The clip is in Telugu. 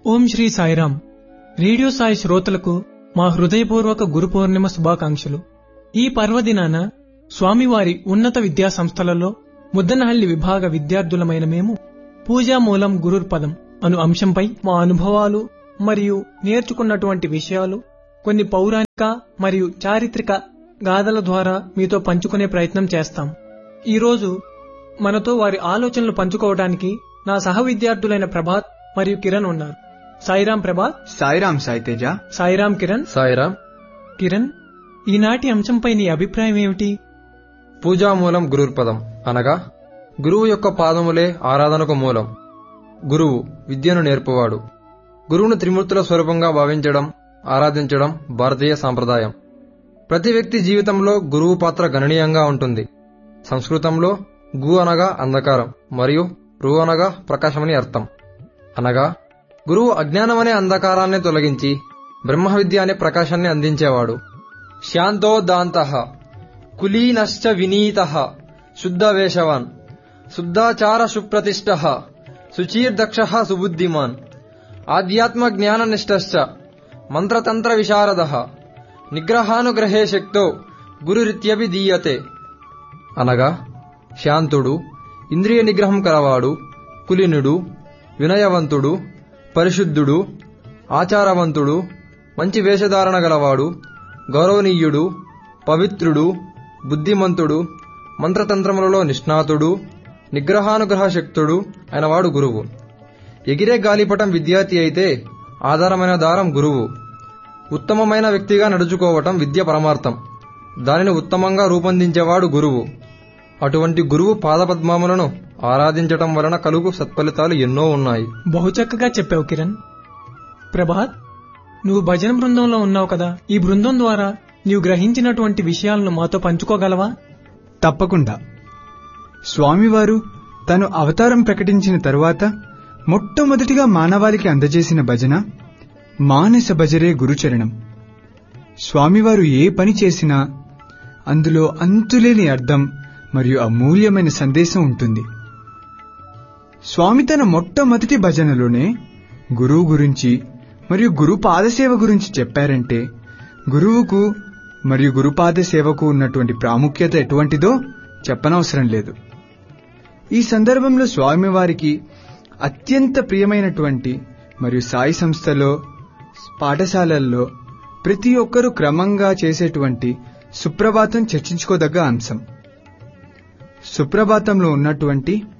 ఓం శ్రీ సాయిరాం రేడియో సాయి శ్రోతలకు మా హృదయపూర్వక గురు పౌర్ణిమ శుభాకాంక్షలు ఈ పర్వదినాన స్వామివారి ఉన్నత విద్యా సంస్థలలో ముద్దనహళ్లి విభాగ విద్యార్థులమైన మేము పూజా మూలం గురుర్పదం అను అంశంపై మా అనుభవాలు మరియు నేర్చుకున్నటువంటి విషయాలు కొన్ని పౌరాణిక మరియు చారిత్రక గాథల ద్వారా మీతో పంచుకునే ప్రయత్నం చేస్తాం ఈరోజు మనతో వారి ఆలోచనలు పంచుకోవడానికి నా సహ విద్యార్థులైన ప్రభాత్ మరియు కిరణ్ ఉన్నారు సాయిరాం ప్రభాత్ సాయిరాం సాయి తేజ సాయిరాం కిరణ్ సాయిరాం కిరణ్ ఈనాటి అంశంపై నీ అభిప్రాయం ఏమిటి పూజామూలం గురుర్పదం అనగా గురువు యొక్క పాదములే ఆరాధనకు మూలం గురువు విద్యను నేర్పువాడు గురువును త్రిమూర్తుల స్వరూపంగా భావించడం ఆరాధించడం భారతీయ సాంప్రదాయం ప్రతి వ్యక్తి జీవితంలో గురువు పాత్ర గణనీయంగా ఉంటుంది సంస్కృతంలో గు అనగా అంధకారం మరియు రు అనగా ప్రకాశమని అర్థం అనగా గురువు అజ్ఞానమనే అంధకారాన్ని తొలగించి బ్రహ్మ విద్య అనే ప్రకాశాన్ని అందించేవాడు శాంతోదాంత కులీనశ్చ వినీత శుద్ధవేషవాన్ శుద్ధాచార సుప్రతిష్ట శుచీర్దక్ష సుబుద్ధిమాన్ ఆధ్యాత్మ జ్ఞాననిష్టశ్చ మంత్రతంత్ర విశారద నిగ్రహానుగ్రహే శక్తో గురురిత్యభిధీయతే అనగా శాంతుడు ఇంద్రియ నిగ్రహం కలవాడు కులినుడు వినయవంతుడు పరిశుద్ధుడు ఆచారవంతుడు మంచి వేషధారణ గలవాడు గౌరవనీయుడు పవిత్రుడు బుద్ధిమంతుడు మంత్రతంత్రములలో నిష్ణాతుడు నిగ్రహానుగ్రహ శక్తుడు అయినవాడు గురువు ఎగిరే గాలిపటం విద్యార్థి అయితే ఆధారమైన దారం గురువు ఉత్తమమైన వ్యక్తిగా నడుచుకోవటం విద్య పరమార్థం దానిని ఉత్తమంగా రూపొందించేవాడు గురువు అటువంటి గురువు పాదపద్మములను ఆరాధించటం వలన కలుగు సత్ఫలితాలు ఎన్నో ఉన్నాయి బహుచక్కగా చెప్పావు కిరణ్ ప్రభాత్ నువ్వు భజన బృందంలో ఉన్నావు కదా ఈ బృందం ద్వారా నీవు గ్రహించినటువంటి విషయాలను మాతో పంచుకోగలవా తప్పకుండా స్వామివారు తను అవతారం ప్రకటించిన తరువాత మొట్టమొదటిగా మానవాళికి అందజేసిన భజన మానస భజరే గురుచరణం స్వామివారు ఏ పని చేసినా అందులో అంతులేని అర్థం మరియు అమూల్యమైన సందేశం ఉంటుంది స్వామి తన మొట్టమొదటి భజనలోనే గురువు గురించి మరియు గురు పాదసేవ గురించి చెప్పారంటే గురువుకు మరియు గురుపాద సేవకు ఉన్నటువంటి ప్రాముఖ్యత ఎటువంటిదో చెప్పనవసరం లేదు ఈ సందర్భంలో స్వామివారికి అత్యంత ప్రియమైనటువంటి మరియు సాయి సంస్థలో పాఠశాలల్లో ప్రతి ఒక్కరూ క్రమంగా చేసేటువంటి సుప్రభాతం చర్చించుకోదగ్గ అంశం సుప్రభాతంలో ఉన్నటువంటి